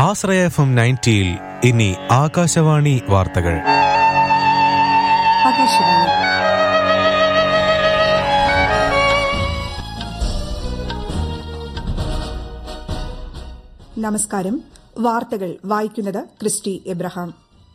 ആശ്രയ F M നയൻറ്റിയിൽ ഇനി ആകാശവാണി വാർത്തകൾ ആകാശവാണി നമസ്കാരം വാർത്തകൾ വായിക്കുന്നത് ക്രിസ്റ്റി എബ്രഹാം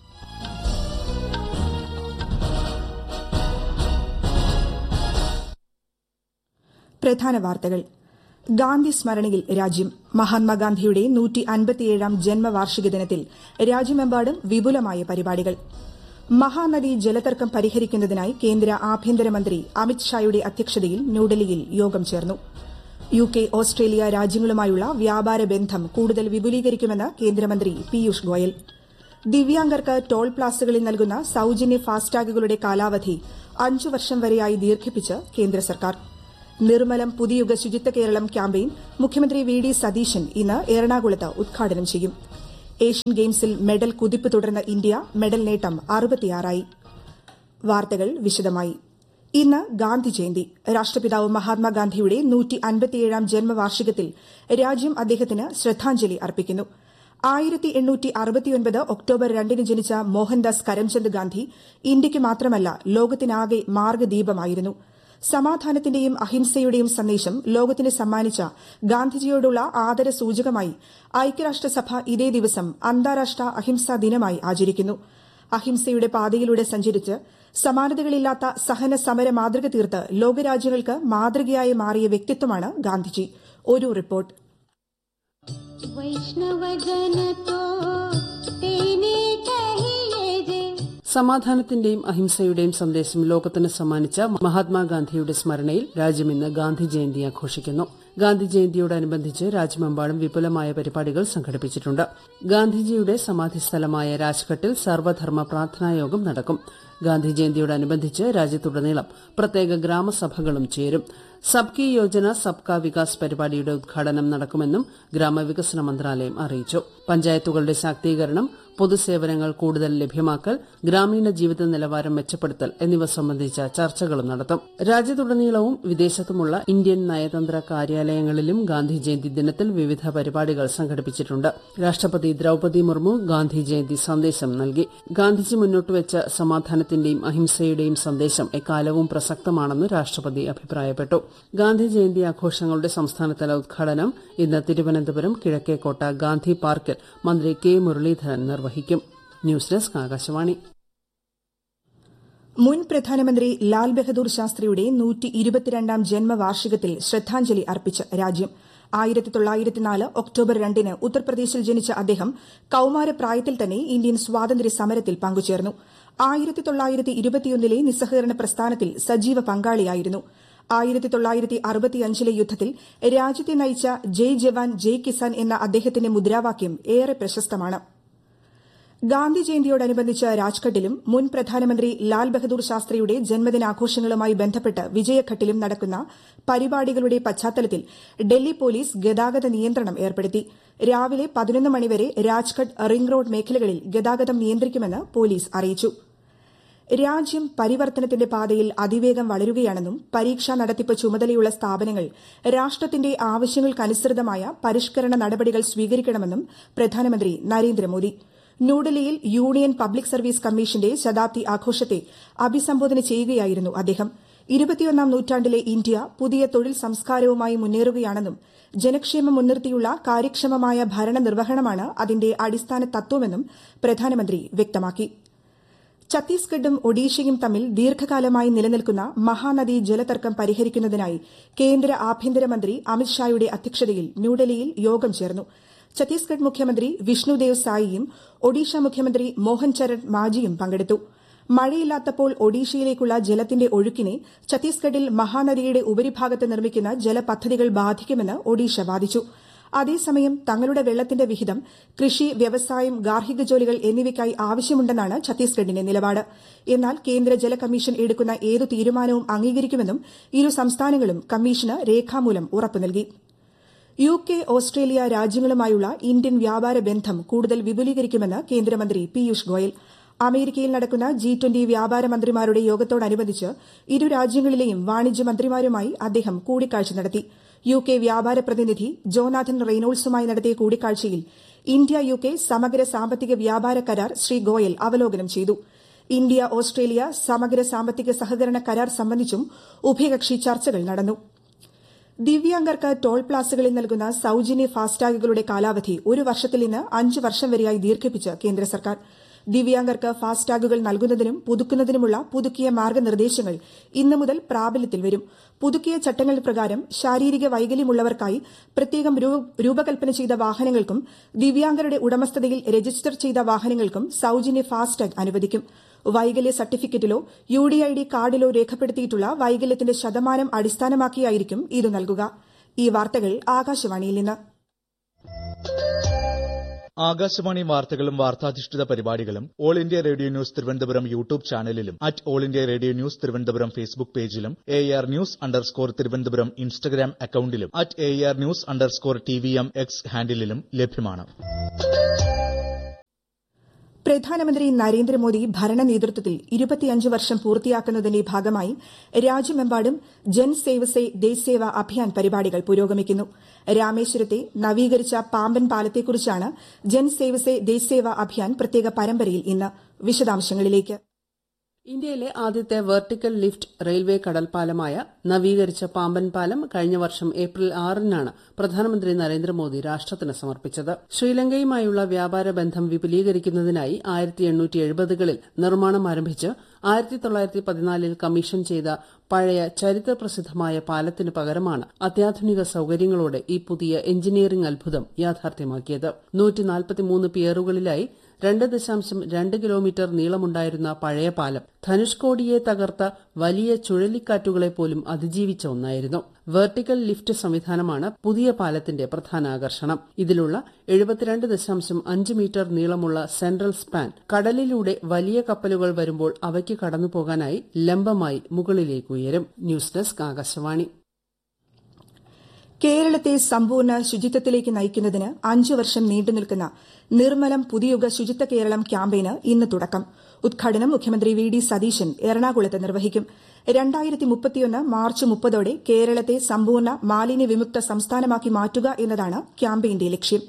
പ്രധാന വാർത്തകൾ ഗാന്ധി സ്മരണയിൽ രാജ്യം മഹാത്മാഗാന്ധിയുടെ നൂറ്റി അൻപത്തിയേഴാം ജന്മവാർഷിക ദിനത്തിൽ രാജ്യമെമ്പാടും വിപുലമായ പരിപാടികൾ മഹാനദി ജലതർക്കം പരിഹരിക്കുന്നതിനായി കേന്ദ്ര ആഭ്യന്തരമന്ത്രി അമിത്ഷായുടെ അധ്യക്ഷതയിൽ ന്യൂഡൽഹിയിൽ യോഗം ചേർന്നു യു കെ ഓസ്ട്രേലിയ രാജ്യങ്ങളുമായുള്ള വ്യാപാര ബന്ധം കൂടുതൽ വിപുലീകരിക്കുമെന്ന് കേന്ദ്രമന്ത്രി പീയൂഷ് ഗോയൽ ദിവ്യാംഗർക്ക് ടോൾ പ്ലാസകളിൽ നൽകുന്ന സൌജന്യ ഫാസ്ടാഗുകളുടെ കാലാവധി അഞ്ചു വർഷം വരെയായി ദീർഘിപ്പിച്ച് കേന്ദ്ര സർക്കാർ നിർമ്മലം പുതിയുഗ ശുചിത്വ കേരളം ക്യാമ്പയിൻ മുഖ്യമന്ത്രി വി ഡി സതീശൻ ഇന്ന് എറണാകുളത്ത് ഉദ്ഘാടനം ചെയ്യും ഏഷ്യൻ ഗെയിംസിൽ മെഡൽ കുതിപ്പ് തുടർന്ന ഇന്ത്യ മെഡൽ നേട്ടം അറുപത്തിയാറായി വാർത്തകൾ വിശദമായി ഇന്ന് ഗാന്ധി ജയന്തി രാഷ്ട്രപിതാവ് മഹാത്മാഗാന്ധിയുടെ നൂറ്റി അൻപത്തിയേഴാം ജന്മവാർഷികത്തിൽ രാജ്യം അദ്ദേഹത്തിന് ശ്രദ്ധാഞ്ജലി അർപ്പിക്കുന്നു ആയിരത്തി എണ്ണൂറ്റി അറുപത്തിയൊൻപത് ഒക്ടോബർ രണ്ടിന് ജനിച്ച മോഹൻദാസ് കരംചന്ദ് ഗാന്ധി ഇന്ത്യയ്ക്ക് മാത്രമല്ല ലോകത്തിനാകെ മാർഗദീപമായിരുന്നു സമാധാനത്തിന്റെയും അഹിംസയുടെയും സന്ദേശം ലോകത്തിന് സമ്മാനിച്ച ഗാന്ധിജിയോടുള്ള ആദര സൂചകമായി ഐക്യരാഷ്ട്രസഭ ഇതേ ദിവസം അന്താരാഷ്ട്ര അഹിംസാ ദിനമായി ആചരിക്കുന്നു അഹിംസയുടെ പാതയിലൂടെ സഞ്ചരിച്ച് സമാനതകളില്ലാത്ത സഹന സമര മാതൃക തീർത്ത് ലോകരാജ്യങ്ങൾക്ക് മാതൃകയായി മാറിയ വ്യക്തിത്വമാണ് ഗാന്ധിജി ഒരു റിപ്പോർട്ട് वैष्णवजन तो तेने कहिए जे സമാധാനത്തിന്റെയും അഹിംസയുടെയും സന്ദേശം ലോകത്തിന് സമ്മാനിച്ച മഹാത്മാഗാന്ധിയുടെ സ്മരണയിൽ രാജ്യം ഇന്ന് ഗാന്ധി ജയന്തി ആഘോഷിക്കുന്നു ഗാന്ധി ജയന്തിയോടനുബന്ധിച്ച് രാജ്യമെമ്പാടും വിപുലമായ പരിപാടികൾ സംഘടിപ്പിച്ചിട്ടുണ്ട് ഗാന്ധിജിയുടെ സമാധി സ്ഥലമായ രാജ്ഘട്ടിൽ സർവധർമ്മ പ്രാർത്ഥനായോഗം നടക്കും ഗാന്ധി ജയന്തിയോടനുബന്ധിച്ച് രാജ്യത്തുടനീളം പ്രത്യേക ഗ്രാമസഭകളും ചേരും സബ്കി യോജന സബ്കാ വികാസ് പരിപാടിയുടെ ഉദ്ഘാടനം നടക്കുമെന്നും ഗ്രാമവികസന മന്ത്രാലയം അറിയിച്ചു പഞ്ചായത്തുകളുടെ ശാക്തീകരണം പൊതുസേവനങ്ങൾ കൂടുതൽ ലഭ്യമാക്കൽ ഗ്രാമീണ ജീവിത നിലവാരം മെച്ചപ്പെടുത്തൽ എന്നിവ സംബന്ധിച്ച ചർച്ചകളും നടത്തും രാജ്യത്തുടനീളവും വിദേശത്തുമുള്ള ഇന്ത്യൻ നയതന്ത്ര കാര്യാലയങ്ങളിലും ഗാന്ധി ജയന്തി ദിനത്തിൽ വിവിധ പരിപാടികൾ സംഘടിപ്പിച്ചിട്ടുണ്ട് രാഷ്ട്രപതി ദ്രൌപതി മുർമു ഗാന്ധി ജയന്തി സന്ദേശം നൽകി ഗാന്ധിജി മുന്നോട്ടുവച്ച സമാധാനത്തിന്റെയും അഹിംസയുടെയും സന്ദേശം എക്കാലവും പ്രസക്തമാണെന്ന് രാഷ്ട്രപതി അഭിപ്രായപ്പെട്ടു ഗാന്ധി ജയന്തി ആഘോഷങ്ങളുടെ സംസ്ഥാനതല ഉദ്ഘാടനം ഇന്ന് തിരുവനന്തപുരം കിഴക്കേക്കോട്ട ഗാന്ധി പാർക്കിൽ മന്ത്രി കെ മുരളീധരൻ നിർവഹിക്കും ന്യൂസ് ഡെസ്ക് ആകാശവാണി മുൻ പ്രധാനമന്ത്രി ലാൽ ബഹദൂർ ശാസ്ത്രിയുടെ നൂറ്റി ഇരുപത്തിരണ്ടാം ജന്മവാർഷികത്തിൽ ശ്രദ്ധാഞ്ജലി അർപ്പിച്ച് രാജ്യം ആയിരത്തി തൊള്ളായിരത്തിനാല് ഒക്ടോബർ രണ്ടിന് ഉത്തർപ്രദേശിൽ ജനിച്ച അദ്ദേഹം കൌമാരപ്രായത്തിൽ തന്നെ ഇന്ത്യൻ സ്വാതന്ത്ര്യ സമരത്തിൽ പങ്കുചേർന്നു ആയിരത്തി തൊള്ളായിരത്തി ഇരുപത്തിയൊന്നിലെ നിസ്സഹകരണ പ്രസ്ഥാനത്തിൽ സജീവ പങ്കാളിയായിരുന്നു ആയിരത്തി തൊള്ളായിരത്തി അറുപത്തിയഞ്ചിലെ യുദ്ധത്തിൽ രാജ്യത്തെ നയിച്ച ജയ് ജവാൻ ജയ് കിസാൻ എന്ന അദ്ദേഹത്തിന്റെ മുദ്രാവാക്യം ഏറെ പ്രശസ്തമാണ് ഗാന്ധി ജയന്തിയോടനുബന്ധിച്ച് രാജ്ഘട്ടിലും മുൻ പ്രധാനമന്ത്രി ലാൽ ബഹദൂർ ശാസ്ത്രിയുടെ ജന്മദിനാഘോഷങ്ങളുമായി ബന്ധപ്പെട്ട് വിജയഘട്ടിലും നടക്കുന്ന പരിപാടികളുടെ പശ്ചാത്തലത്തിൽ ഡൽഹി പോലീസ് ഗതാഗത നിയന്ത്രണം ഏർപ്പെടുത്തി രാവിലെ പതിനൊന്ന് മണിവരെ രാജ്ഘട്ട് റിംഗ് റോഡ് മേഖലകളിൽ ഗതാഗതം നിയന്ത്രിക്കുമെന്ന് പോലീസ് അറിയിച്ചു രാജ്യം പരിവർത്തനത്തിന്റെ പാതയിൽ അതിവേഗം വളരുകയാണെന്നും പരീക്ഷാ നടത്തിപ്പ് ചുമതലയുള്ള സ്ഥാപനങ്ങൾ രാഷ്ട്രത്തിന്റെ ആവശ്യങ്ങൾക്കനുസൃതമായ പരിഷ്കരണ നടപടികൾ സ്വീകരിക്കണമെന്നും പ്രധാനമന്ത്രി നരേന്ദ്രമോദി ന്യൂഡൽഹിയിൽ യൂണിയൻ പബ്ലിക് സർവീസ് കമ്മീഷന്റെ ശതാബ്ദി ആഘോഷത്തെ അഭിസംബോധന ചെയ്യുകയായിരുന്നു അദ്ദേഹം ഇരുപത്തിയൊന്നാം നൂറ്റാണ്ടിലെ ഇന്ത്യ പുതിയ തൊഴിൽ സംസ്കാരവുമായി മുന്നേറുകയാണെന്നും ജനക്ഷേമം മുൻനിർത്തിയുള്ള കാര്യക്ഷമമായ ഭരണനിർവഹണമാണ് അതിന്റെ അടിസ്ഥാന തത്വമെന്നും പ്രധാനമന്ത്രി വ്യക്തമാക്കി ഛത്തീസ്ഗഡും ഒഡീഷയും തമ്മിൽ ദീർഘകാലമായി നിലനിൽക്കുന്ന മഹാനദി ജലതർക്കം പരിഹരിക്കുന്നതിനായി കേന്ദ്ര ആഭ്യന്തരമന്ത്രി അമിത്ഷായുടെ അധ്യക്ഷതയിൽ ന്യൂഡൽഹിയിൽ യോഗം ചേർന്നു ഛത്തീസ്ഗഡ് മുഖ്യമന്ത്രി വിഷ്ണുദേവ് സായിയും ഒഡീഷ മുഖ്യമന്ത്രി മോഹൻ ചരൺ മാജിയും പങ്കെടുത്തു മഴയില്ലാത്തപ്പോൾ ഒഡീഷയിലേക്കുള്ള ജലത്തിന്റെ ഒഴുക്കിനെ ഛത്തീസ്ഗഡിൽ മഹാനദിയുടെ ഉപരിഭാഗത്ത് നിർമ്മിക്കുന്ന ജലപദ്ധതികൾ ബാധിക്കുമെന്ന് ഒഡീഷ വാദിച്ചു അതേസമയം തങ്ങളുടെ വെള്ളത്തിന്റെ വിഹിതം കൃഷി വ്യവസായം ഗാർഹിക ജോലികൾ എന്നിവയ്ക്കായി ആവശ്യമുണ്ടെന്നാണ് ഛത്തീസ്ഗഡിന്റെ നിലപാട് എന്നാൽ കേന്ദ്ര ജല കമ്മീഷൻ എടുക്കുന്ന ഏതു തീരുമാനവും അംഗീകരിക്കുമെന്നും ഇരു സംസ്ഥാനങ്ങളും കമ്മീഷന് രേഖാമൂലം ഉറപ്പു നൽകി യു കെ ഓസ്ട്രേലിയ രാജ്യങ്ങളുമായുള്ള ഇന്ത്യൻ വ്യാപാര ബന്ധം കൂടുതൽ വിപുലീകരിക്കുമെന്ന് കേന്ദ്രമന്ത്രി പീയൂഷ് ഗോയൽ അമേരിക്കയിൽ നടക്കുന്ന ജി ട്വന്റി വ്യാപാര മന്ത്രിമാരുടെ യോഗത്തോടനുബന്ധിച്ച് ഇരു രാജ്യങ്ങളിലെയും വാണിജ്യ മന്ത്രിമാരുമായി അദ്ദേഹം കൂടിക്കാഴ്ച നടത്തി യു കെ വ്യാപാര പ്രതിനിധി ജോനാഥൻ റെയ്നോൾസുമായി നടത്തിയ കൂടിക്കാഴ്ചയിൽ ഇന്ത്യ യു കെ സമഗ്ര സാമ്പത്തിക വ്യാപാര കരാർ ശ്രീ ഗോയൽ അവലോകനം ചെയ്തു ഇന്ത്യ ഓസ്ട്രേലിയ സമഗ്ര സാമ്പത്തിക സഹകരണ കരാർ സംബന്ധിച്ചും ഉഭയകക്ഷി ചർച്ചകൾ നടന്നു ദിവ്യാംഗർക്ക് ടോൾ പ്ലാസകളിൽ നൽകുന്ന സൌജന്യ ഫാസ്ടാഗുകളുടെ കാലാവധി ഒരു വർഷത്തിൽ നിന്ന് അഞ്ച് വർഷം വരെയായി ദീർഘിപ്പിച്ച് കേന്ദ്ര സർക്കാർ ദിവ്യാംഗർക്ക് ഫാസ്ടാഗുകൾ നൽകുന്നതിനും പുതുക്കുന്നതിനുമുള്ള പുതുക്കിയ മാർഗനിർദ്ദേശങ്ങൾ ഇന്നു മുതൽ പ്രാബല്യത്തിൽ വരും പുതുക്കിയ ചട്ടങ്ങൾ പ്രകാരം ശാരീരിക വൈകല്യമുള്ളവർക്കായി പ്രത്യേകം രൂപകൽപ്പന ചെയ്ത വാഹനങ്ങൾക്കും ദിവ്യാംഗരുടെ ഉടമസ്ഥതയിൽ രജിസ്റ്റർ ചെയ്ത വാഹനങ്ങൾക്കും സൌജന്യ ഫാസ്ടാഗ് അനുവദിക്കും വൈകല്യ സർട്ടിഫിക്കറ്റിലോ യു ഡി ഐ ഡി കാർഡിലോ രേഖപ്പെടുത്തിയിട്ടുള്ള വൈകല്യത്തിന്റെ ശതമാനം അടിസ്ഥാനമാക്കിയായിരിക്കും ഇത് നൽകുക ഈ വാർത്തകൾ ആകാശവാണിയിൽ നിന്ന് ആകാശവാണി വാർത്തകളും വാർത്താധിഷ്ഠിത പരിപാടികളും All India Radio News Thiruvananthapuram YouTube ചാനലിലും at All India Radio News Thiruvananthapuram Facebook പേജിലും A R news underscore Thiruvananthapuram Instagram അക്കൌണ്ടിലും at A R news underscore T V M X ഹാൻഡിലും ലഭ്യമാണ് പ്രധാനമന്ത്രി നരേന്ദ്രമോദി ഭരണ നേതൃത്വത്തിൽ ഇരുപത്തിയഞ്ച് വർഷം പൂർത്തിയാക്കുന്നതിന്റെ ഭാഗമായി രാജ്യമെമ്പാടും ജൻ സേവ് സേ ദേശ് സേവ അഭിയാൻ പരിപാടികൾ പുരോഗമിക്കുന്നു രാമേശ്വരത്തെ നവീകരിച്ച പാമ്പൻ പാലത്തെക്കുറിച്ചാണ് ജൻ സേവ് സേ ദേശ് സേവ അഭിയാൻ പ്രത്യേക പരമ്പരയിൽ ഇന്ന് വിശദാംശങ്ങളിലേക്ക് ഇന്ത്യയിലെ ആദ്യത്തെ വെർട്ടിക്കൽ ലിഫ്റ്റ് റെയിൽവേ കടൽപാലമായ നവീകരിച്ച പാമ്പൻ പാലം കഴിഞ്ഞ വർഷം ഏപ്രിൽ ആറിനാണ് പ്രധാനമന്ത്രി നരേന്ദ്രമോദി രാഷ്ട്രത്തിന് സമർപ്പിച്ചത് ശ്രീലങ്കയുമായുള്ള വ്യാപാര ബന്ധം വിപുലീകരിക്കുന്നതിനായി ആയിരത്തി എണ്ണൂറ്റി എഴുപതുകളിൽ നിർമ്മാണം ആരംഭിച്ച് ആയിരത്തി തൊള്ളായിരത്തി പതിനാലിൽ കമ്മീഷൻ ചെയ്ത പഴയ ചരിത്രപ്രസിദ്ധമായ പാലത്തിനു പകരമാണ് അത്യാധുനിക സൌകര്യങ്ങളോടെ ഈ പുതിയ എഞ്ചിനീയറിംഗ് അത്ഭുതം യാഥാർത്ഥ്യമാക്കിയത് നൂറ്റിനാൽപ്പത്തിമൂന്ന് പിയറുകളിലായി രണ്ട് ദശാംശം രണ്ട് കിലോമീറ്റർ നീളമുണ്ടായിരുന്ന പഴയ പാലം ധനുഷ്കോടിയെ തകർത്ത വലിയ ചുഴലിക്കാറ്റുകളെ പോലും അതിജീവിച്ച ഒന്നായിരുന്നു വെർട്ടിക്കൽ ലിഫ്റ്റ് സംവിധാനമാണ് പുതിയ പാലത്തിന്റെ പ്രധാന ആകർഷണം ഇതിലുള്ള എഴുപത്തിരണ്ട് ദശാംശം അഞ്ച് മീറ്റർ നീളമുള്ള സെൻട്രൽ സ്പാൻ കടലിലൂടെ വലിയ കപ്പലുകൾ വരുമ്പോൾ അവയ്ക്ക് കടന്നുപോകാനായി ലംബമായി മുകളിലേക്ക് ഉയരും ന്യൂസ് ഡെസ്ക് ആകാശവാണി കേരളത്തെ സമ്പൂർണ്ണ ശുചിത്വത്തിലേക്ക് നയിക്കുന്നതിന് അഞ്ചു വർഷം നീണ്ടുനിൽക്കുന്ന നിർമ്മലം പുതിയുഗ ശുചിത്വ കേരളം ക്യാമ്പയിന് ഇന്ന് തുടക്കം ഉദ്ഘാടനം മുഖ്യമന്ത്രി വി ഡി സതീശൻ എറണാകുളത്ത് നിർവഹിക്കും രണ്ടായിരത്തി മുപ്പത്തിയൊന്ന് മാർച്ച് മുപ്പതോടെ കേരളത്തെ സമ്പൂർണ്ണ മാലിന്യ വിമുക്ത സംസ്ഥാനമാക്കി മാറ്റുക എന്നതാണ് ക്യാമ്പയിന്റെ ലക്ഷ്യം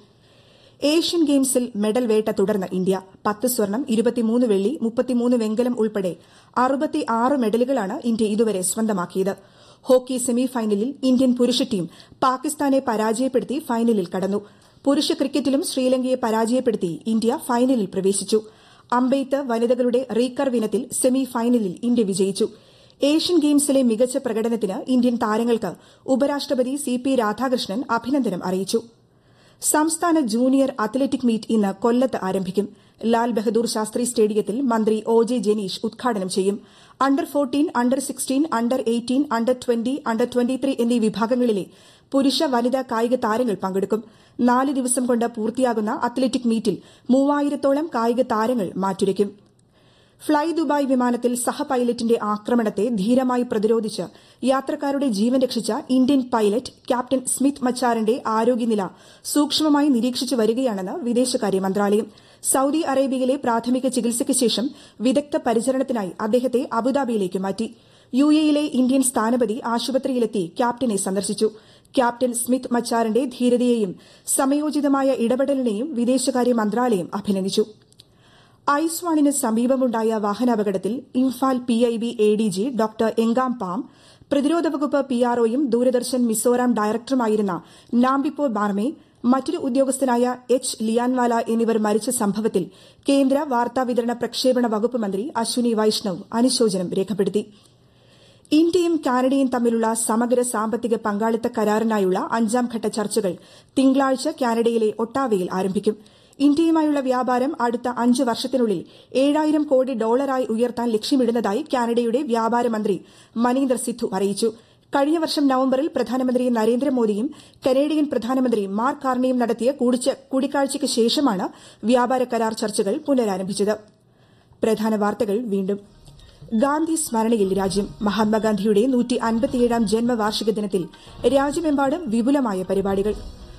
ഏഷ്യൻ ഗെയിംസിൽ മെഡൽ വേട്ട തുടർന്ന ഇന്ത്യ പത്ത് സ്വർണം ഇരുപത്തിമൂന്ന് വെള്ളി മുപ്പത്തിമൂന്ന് വെങ്കലം ഉൾപ്പെടെ അറുപത്തിയാറ് മെഡലുകളാണ് ഇന്ത്യ ഇതുവരെ സ്വന്തമാക്കിയത് ഹോക്കി സെമി ഫൈനലിൽ ഇന്ത്യൻ പുരുഷ ടീം പാകിസ്ഥാനെ പരാജയപ്പെടുത്തി ഫൈനലിൽ കടന്നു പുരുഷ ക്രിക്കറ്റിലും ശ്രീലങ്കയെ പരാജയപ്പെടുത്തി ഇന്ത്യ ഫൈനലിൽ പ്രവേശിച്ചു അമ്പെയ്ത്ത് വനിതകളുടെ റീകർവ് ഇനത്തിൽ സെമി ഫൈനലിൽ ഇന്ത്യ വിജയിച്ചു ഏഷ്യൻ ഗെയിംസിലെ മികച്ച പ്രകടനത്തിന് ഇന്ത്യൻ താരങ്ങൾക്ക് ഉപരാഷ്ട്രപതി സി പി രാധാകൃഷ്ണൻ അഭിനന്ദനം അറിയിച്ചു സംസ്ഥാന ജൂനിയർ അത്ലറ്റിക് മീറ്റ് ഇന്ന് കൊല്ലത്ത് ആരംഭിക്കും ലാൽ ബഹദൂർ ശാസ്ത്രി സ്റ്റേഡിയത്തിൽ മന്ത്രി ഒ ജെ ജനീഷ് ഉദ്ഘാടനം ചെയ്യും under fourteen under sixteen under eighteen under twenty under twenty എന്നീ വിഭാഗങ്ങളിലെ പുരുഷ വനിതാ കായിക താരങ്ങൾ പങ്കെടുക്കും നാല് ദിവസം കൊണ്ട് പൂർത്തിയാകുന്ന അത്ലറ്റിക് മീറ്റിൽ മൂവായിരത്തോളം കായിക താരങ്ങൾ മാറ്റുരയ്ക്കും ഫ്ളൈ ദുബായ് വിമാനത്തിൽ സഹ പൈലറ്റിന്റെ ആക്രമണത്തെ ധീരമായി പ്രതിരോധിച്ച് യാത്രക്കാരുടെ ജീവൻ രക്ഷിച്ച ഇന്ത്യൻ പൈലറ്റ് ക്യാപ്റ്റൻ സ്മിത്ത് മച്ചാറിന്റെ ആരോഗ്യനില സൂക്ഷ്മമായി നിരീക്ഷിച്ചു വരികയാണെന്ന് വിദേശകാര്യ മന്ത്രാലയം സൌദി അറേബ്യയിലെ പ്രാഥമിക ചികിത്സയ്ക്ക് ശേഷം വിദഗ്ധ പരിചരണത്തിനായി അദ്ദേഹത്തെ അബുദാബിയിലേക്ക് മാറ്റി യു എയിലെ ഇന്ത്യൻ സ്ഥാനപതി ആശുപത്രിയിലെത്തി ക്യാപ്റ്റനെ സന്ദർശിച്ചു ക്യാപ്റ്റൻ സ്മിത്ത് മച്ചാറിന്റെ ധീരതയെയും സമയോചിതമായ ഇടപെടലിനെയും വിദേശകാര്യ മന്ത്രാലയം അഭിനന്ദിച്ചു ഐസ്വാണിന് സമീപമുണ്ടായ വാഹനാപകടത്തിൽ ഇംഫാൽ പിഐബി എഡിജി ഡോക്ടർ എങ്കാം പാം പ്രതിരോധ വകുപ്പ് പിആർഒയും ദൂരദർശൻ മിസോറാം ഡയറക്ടറുമായിരുന്ന നാംബിപ്പോ ബാർമെ മറ്റൊരു ഉദ്യോഗസ്ഥനായ എച്ച് ലിയാൻവാല എന്നിവർ മരിച്ച സംഭവത്തിൽ കേന്ദ്ര വാർത്താവിതരണ പ്രക്ഷേപണ വകുപ്പ് മന്ത്രി അശ്വിനി വൈഷ്ണവ് അനുശോചനം രേഖപ്പെടുത്തി ഇന്ത്യയും കാനഡയും തമ്മിലുള്ള സമഗ്ര സാമ്പത്തിക പങ്കാളിത്ത കരാറിനായുള്ള അഞ്ചാംഘട്ട ചർച്ചകൾ തിങ്കളാഴ്ച കാനഡയിലെ ഒട്ടാവയിൽ ആരംഭിക്കും ഇന്ത്യയുമായുള്ള വ്യാപാരം അടുത്ത അഞ്ച് വർഷത്തിനുള്ളിൽ ഏഴായിരം കോടി ഡോളറായി ഉയർത്താൻ ലക്ഷ്യമിടുന്നതായി കാനഡയുടെ വ്യാപാര മന്ത്രി മനീന്ദർ സിദ്ധു അറിയിച്ചു കഴിഞ്ഞ വർഷം നവംബറിൽ പ്രധാനമന്ത്രി നരേന്ദ്രമോദിയും കനേഡിയൻ പ്രധാനമന്ത്രി മാർക്ക് കാർണിയും നടത്തിയ കൂടിക്കാഴ്ചയ്ക്ക് ശേഷമാണ് വ്യാപാര കരാർ ചർച്ചകൾ പുനരാരംഭിച്ചത് പ്രധാന വാർത്തകൾ വീണ്ടും ഗാന്ധി സ്മരണയിൽ രാജ്യം മഹാത്മാഗാന്ധിയുടെ നൂറ്റി അൻപത്തിയേഴാം ജന്മവാർഷിക ദിനത്തിൽ രാജ്യമെമ്പാടും വിപുലമായ പരിപാടികൾ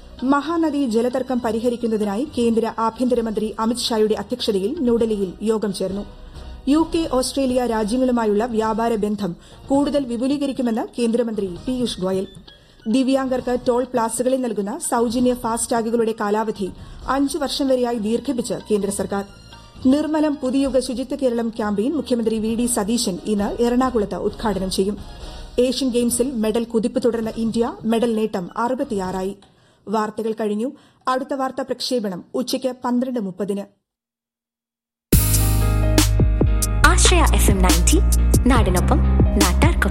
മഹാനദി ജലതർക്കം പരിഹരിക്കുന്നതിനായി കേന്ദ്ര ആഭ്യന്തരമന്ത്രി അമിത്ഷായുടെ അധ്യക്ഷതയിൽ ന്യൂഡൽഹിയിൽ യോഗം ചേർന്നു യു കെ ഓസ്ട്രേലിയ രാജ്യങ്ങളുമായുള്ള വ്യാപാര ബന്ധം കൂടുതൽ വിപുലീകരിക്കുമെന്ന് കേന്ദ്രമന്ത്രി പീയൂഷ് ഗോയൽ ദിവ്യാംഗർക്ക് ടോൾ പ്ലാസകളിൽ നൽകുന്ന സൌജന്യ ഫാസ്ടാഗുകളുടെ കാലാവധി അഞ്ചു വർഷം വരെയായി ദീർഘിപ്പിച്ച് കേന്ദ്ര സർക്കാർ നിർമ്മലം പുതിയുഗ ശുചിത്വ കേരളം ക്യാമ്പയിൻ മുഖ്യമന്ത്രി വി ഡി സതീശൻ ഇന്ന് എറണാകുളത്ത് ഉദ്ഘാടനം ചെയ്യും ഏഷ്യൻ ഗെയിംസിൽ മെഡൽ കുതിപ്പ് തുടർന്ന ഇന്ത്യ മെഡൽ നേട്ടം അറുപത്തിയാറായി വാർത്തകൾ കഴിഞ്ഞു അടുത്ത വാർത്താ പ്രക്ഷേപണം ഉച്ചയ്ക്ക് പന്ത്രണ്ട് മുപ്പതിന് ആശ്രയ എഫ് എം നയൻറ്റി നാടിനൊപ്പം നാട്ടാർക്കൊപ്പം